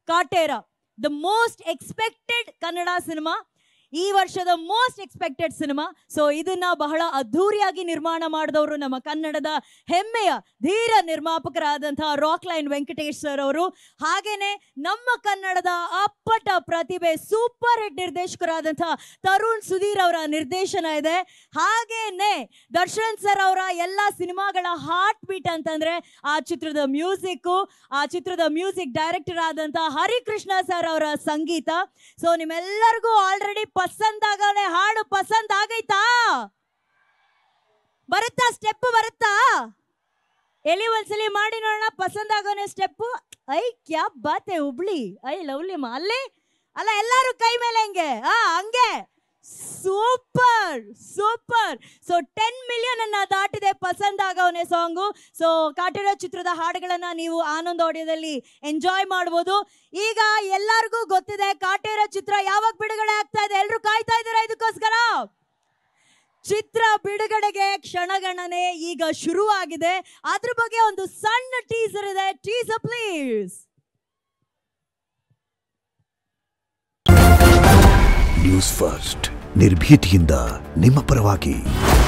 Kaatera the most expected Kannada cinema ಈ ವರ್ಷದ most expected cinema so ಇದನ್ನ ಬಹಳ ಅದ್ಧೂರಿಯಾಗಿ ನಿರ್ಮಾಣ ಮಾಡಿದವರು ನಮ್ಮ ಕನ್ನಡದ ಹೆಮ್ಮೆಯ ಧೀರ ನಿರ್ಮಾಪಕರಾದಂತಹ ರಾಕ್ ಲೈನ್ ವೆಂಕಟೇಶ್ ಸರ್ ಅವರು ಹಾಗೇನೆ ನಮ್ಮ ಕನ್ನಡದ ಅಪ್ಪಟ ಪ್ರತಿಭೆ ಸೂಪರ್ ಹಿಟ್ ನಿರ್ದೇಶಕರಾದಂತಹ ತರುಣ್ ಸುಧೀರ್ ಅವರ ನಿರ್ದೇಶನ ಇದೆ ಹಾಗೇನೆ ದರ್ಶನ್ ಸರ್ ಅವರ ಎಲ್ಲ ಸಿನಿಮಾಗಳ ಹಾರ್ಟ್ ಬೀಟ್ ಅಂತಂದ್ರೆ ಆ ಚಿತ್ರದ ಮ್ಯೂಸಿಕ್ ಆ ಚಿತ್ರದ ಮ್ಯೂಸಿಕ್ ಡೈರೆಕ್ಟರ್ ಆದಂತಹ ಹರಿಕೃಷ್ಣ ಸರ್ ಅವರ ಸಂಗೀತ ಸೊ ನಿಮ್ಮೆಲ್ಲರಿಗೂ ಆಲ್ರೆಡಿ ಪಸಂದ್ ಆಗವನೆ ಹಾಡು ಪಸಂದ್ ಆಗೈತಾ ಬರುತ್ತಾ ಸ್ಟೆಪ್ ಬರುತ್ತಾ ಎಲ್ಲಿ ಒಂದ್ಸಲಿ ಮಾಡಿ ನೋಡೋಣ ಪಸಂದ್ ಆಗೋನೆ ಸ್ಟೆಪ್ ಐ ಕ್ಯಾ ಬಾತೆ ಹುಬ್ಳಿ ಐ ಲವ್ಲಿ ಮಾ ಅಲ್ಲಿ ಅಲ್ಲ ಎಲ್ಲರೂ ಕೈ ಮೇಲೆ ಹೆಂಗೆ ಆ ಹಂಗೆ super super so ten million ಅನ್ನ ದಾಟಿದೆ ಪಸಂದ್ ಆಗವನೆ ಸಾಂಗು ಸೊ ಕಾಟಿರೋ ಚಿತ್ರದ ಹಾಡುಗಳನ್ನ ನೀವು ಆನಂದ್ ಆಡಿಯೋದಲ್ಲಿ ಎಂಜಾಯ್ ಮಾಡ್ಬೋದು ಈಗ ಎಲ್ಲರಿಗೂ ಗೊತ್ತಿದೆ ಕಾಟೇರ ಚಿತ್ರ ಯಾವಾಗ ಬಿಡುಗಡೆ ಆಗ್ತಾ ಇದೆ ಎಲ್ಲರೂ ಕಾಯ್ತಾ ಇದ್ದೀರಾ ಇದಕ್ಕೋಸ್ಕರ ಚಿತ್ರ ಬಿಡುಗಡೆಗೆ ಕ್ಷಣಗಣನೆ ಈಗ ಶುರುವಾಗಿದೆ ಅದ್ರ ಬಗ್ಗೆ ಒಂದು ಸಣ್ಣ ಟೀಸರ್ ಇದೆ ಟೀಸರ್ ಪ್ಲೀಸ್ ನ್ಯೂಸ್ ಫಸ್ಟ್ ನಿರ್ಭೀತಿಯಿಂದ ನಿಮ್ಮ ಪರವಾಗಿ